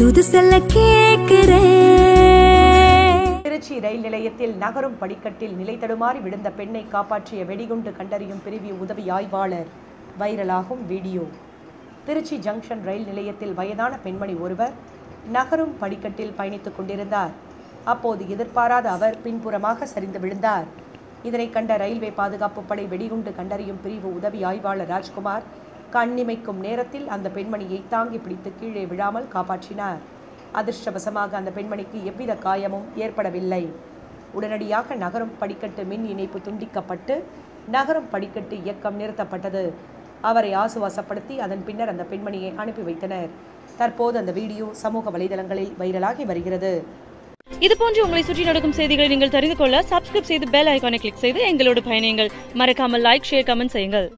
தூது செல்ல கேக்குறேன் திருச்சி ரயில் நிலையத்தில் நகரும் படிக்கட்டில் நிலை தடுமாறி விழுந்த பெண்ணை காப்பாற்றிய வெடிகுண்டு கண்டறியும் பிரிவு உதவி ஆய்வாளர் வைரலாகும் வீடியோ திருச்சி ஜங்ஷன் ரயில் நிலையத்தில் வயதான பெண்மணி ஒருவர் நகரும் படிக்கட்டில் பயணித்துக் கொண்டிருந்தார் அப்போது எதிர்பாராத அவர் பின்புறமாக சரிந்து விழுந்தார் இதனை கண்ட ரயில்வே பாதுகாப்பு படை வெடிகுண்டு கண்டறியும் பிரிவு உதவி ஆய்வாளர் ராஜ்குமார் கண்ணிமைக்கும் நேரத்தில் அந்த பெண்மணியை தாங்கி பிடித்து கீழே விழாமல் காப்பாற்றினார் அதிர்ஷ்டவசமாக அந்த பெண்மணிக்கு எவ்வித காயமும் ஏற்படவில்லை உடனடியாக நகரும் படிக்கட்டு மின் இணைப்பு துண்டிக்கப்பட்டு நகரும் படிக்கட்டு இயக்கம் நிறுத்தப்பட்டது அவரை ஆசுவாசப்படுத்தி அதன் பின்னர் அந்த பெண்மணியை அனுப்பி வைத்தனர் தற்போது அந்த வீடியோ சமூக வலைதளங்களில் வைரலாகி வருகிறது இது போன்று உங்களை சுற்றி நடக்கும் செய்திகளை நீங்கள் தெரிந்து கொள்ள சப்ஸ்கிரைப் செய்து பெல் ஐகானை கிளிக் செய்து எங்களோடு பயணியுங்கள் மறக்காமல் லைக் ஷேர் கமெண்ட் செய்யுங்கள்